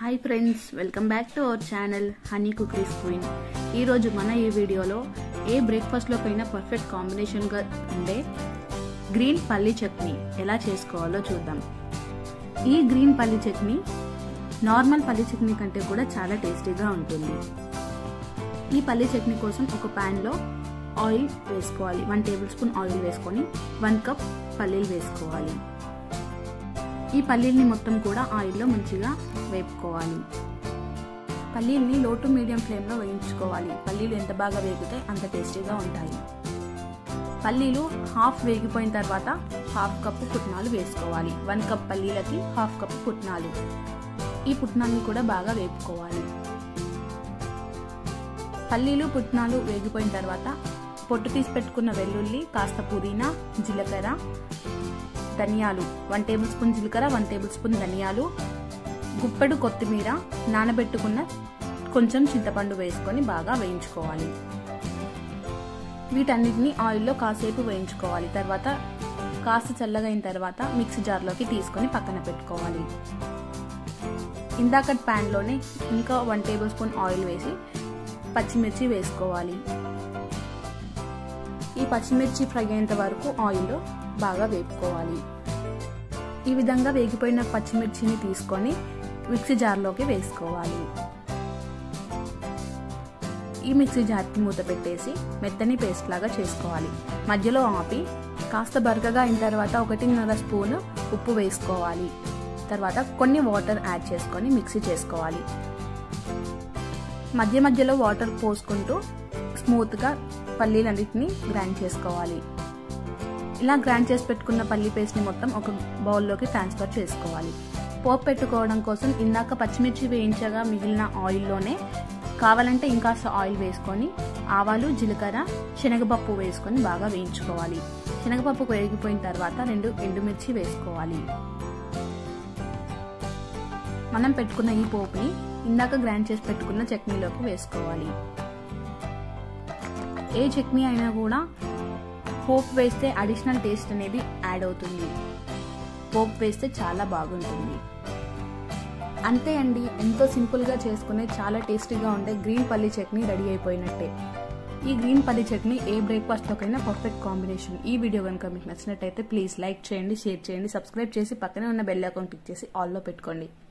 hi friends welcome back to our channel honey cookeries queen ఈరోజు మన ఈ వీడియోలో ఏ బ్రేక్ఫాస్ట్లోకైనా పర్ఫెక్ట్ కాంబినేషన్గా ఉండే గ్రీన్ పల్లీ చట్నీ ఎలా చేసుకోవాలో చూద్దాం ఈ గ్రీన్ పల్లీ చట్నీ నార్మల్ పల్లీ చట్నీ కంటే కూడా చాలా టేస్టీగా ఉంటుంది ఈ పల్లీ చట్నీ కోసం ఒక ప్యాన్లో ఆయిల్ వేసుకోవాలి వన్ టేబుల్ స్పూన్ ఆయిల్ వేసుకొని వన్ కప్ పల్లీలు వేసుకోవాలి ఈ పల్లీల్ని మొత్తం కూడా ఆయిల్లో మంచిగా వేపుకోవాలి పల్లీల్ని లో టు మీడియం ఫ్లేమ్లో వేయించుకోవాలి పల్లీలు ఎంత బాగా వేగితే అంత టేస్టీగా ఉంటాయి పల్లీలు హాఫ్ వేగిపోయిన తర్వాత హాఫ్ కప్పు పుట్నాలు వేసుకోవాలి వన్ కప్ పల్లీలకి హాఫ్ కప్పు పుట్నాలు ఈ పుట్నాల్ని కూడా బాగా వేపుకోవాలి పల్లీలు పుట్నాలు వేగిపోయిన తర్వాత పొట్టు తీసి పెట్టుకున్న వెల్లుల్లి కాస్త పుదీనా జీలకర్ర ధనియాలు వన్ టేబుల్ స్పూన్ జీలకర్ర వన్ టేబుల్ స్పూన్ ధనియాలు గుప్పెడు కొత్తిమీర నానబెట్టుకున్న కొంచెం చింతపండు వేసుకొని బాగా వేయించుకోవాలి వీటన్నిటిని ఆయిల్లో కాసేపు వేయించుకోవాలి తర్వాత కాస్త చల్లగా అయిన తర్వాత మిక్సీ జార్లోకి తీసుకొని పక్కన పెట్టుకోవాలి ఇందాక ప్యాన్లోనే ఇంకా వన్ టేబుల్ స్పూన్ ఆయిల్ వేసి పచ్చిమిర్చి వేసుకోవాలి ఈ పచ్చిమిర్చి ఫ్రై అయ్యేంత వరకు ఆయిల్లో బాగా వేపుకోవాలి ఈ విధంగా వేగిపోయిన పచ్చిమిర్చిని తీసుకొని మిక్సీ జార్లోకి వేసుకోవాలి ఈ మిక్సీ జార్కి మూత పెట్టేసి మెత్తని పేస్ట్ లాగా చేసుకోవాలి మధ్యలో ఆపి కాస్త బరకగా అయిన తర్వాత ఒకటిన్నర స్పూన్ ఉప్పు వేసుకోవాలి తర్వాత కొన్ని వాటర్ యాడ్ చేసుకొని మిక్సీ చేసుకోవాలి మధ్య మధ్యలో వాటర్ పోసుకుంటూ స్మూత్గా పల్లీలన్నింటినీ గ్రైండ్ చేసుకోవాలి ఇలా గ్రైండ్ చేసి పెట్టుకున్న పల్లి పేస్ట్ని మొత్తం ఒక బౌల్లోకి ట్రాన్స్ఫర్ చేసుకోవాలి పోపు పెట్టుకోవడం కోసం ఇందాక పచ్చిమిర్చి వేయించగా మిగిలిన ఆయిల్లోనే కావాలంటే ఇంకాస్త ఆయిల్ వేసుకొని ఆవాలు జీలకర్ర శనగపప్పు వేసుకొని బాగా వేయించుకోవాలి శనగపప్పు వేగిపోయిన తర్వాత రెండు ఎండుమిర్చి వేసుకోవాలి మనం పెట్టుకున్న ఈ పోపుని ఇందాక గ్రైండ్ చేసి పెట్టుకున్న చట్నీలోకి వేసుకోవాలి ఏ చట్నీ అయినా కూడా పోపు వేస్తే అడిషనల్ టేస్ట్ అనేది యాడ్ అవుతుంది పోపు వేస్తే చాలా బాగుంటుంది అంతే అండి ఎంతో సింపుల్గా చేసుకునే చాలా టేస్టీగా ఉండే గ్రీన్ పల్లి చట్నీ రెడీ అయిపోయినట్టే ఈ గ్రీన్ పల్లి చట్నీ ఏ బ్రేక్ఫాస్ట్లోకైనా పర్ఫెక్ట్ కాంబినేషన్ ఈ వీడియో కనుక మీకు నచ్చినట్టయితే ప్లీజ్ లైక్ చేయండి షేర్ చేయండి సబ్స్క్రైబ్ చేసి పక్కనే ఉన్న బెల్ అకౌంట్ క్లిక్ చేసి ఆల్లో పెట్టుకోండి